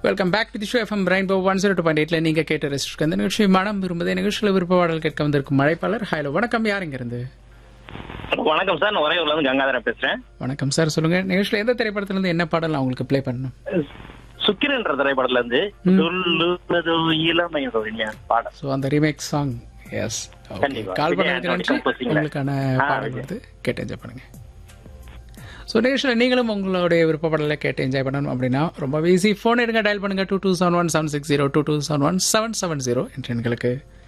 Welcome back to the show FM rainbow one zero two point எயிட்ல நீங்க கேட்ட rest இந்த நிகழ்ச்சி மனம் விரும்புதே நிகழ்ச்சியில் விருப்ப பாடல் கேட்க வந்திருக்கும் மழைப்பாளர் ஹலோ வணக்கம் யார் இங்க இருந்து வணக்கம் சார் நான் உறையூர்ல இருந்து கங்காதரன் பேசுறேன் வணக்கம் சார் சொல்லுங்க நிகழ்ச்சியில் எந்த திரைப்படத்துல இருந்து என்ன பாடல் நான் உங்களுக்கு ப்ளே பண்ணணும் சுக்கிரன்ற திரைப்படத்துல இருந்து சொல்லுவதோ இளமையதோ இல்லையா பாடம் ஸோ அந்த ரீமேக் சாங் எஸ் ஓகே கண்டிப்பா. கால் விஜய் பண்ணதுக்கு ஆண்டனி நன்றி composing ல. உங்களுக்கான ஆ, பாடல் விஜய். வந்து கேட்டு என்ஜாய் பண்ணுங்க ஸோ நிகழ்ச்சியில் நீங்களும் உங்களுடைய விருப்ப பாடலை கேட்டு என்ஜாய் பண்ணணும் அப்படின்னா ரொம்ப ஈஸி ஃபோன் எடுங்க டயல் பண்ணுங்க two two seven one seven six zero two two seven one seven seven zero என்ற எண்களுக்கு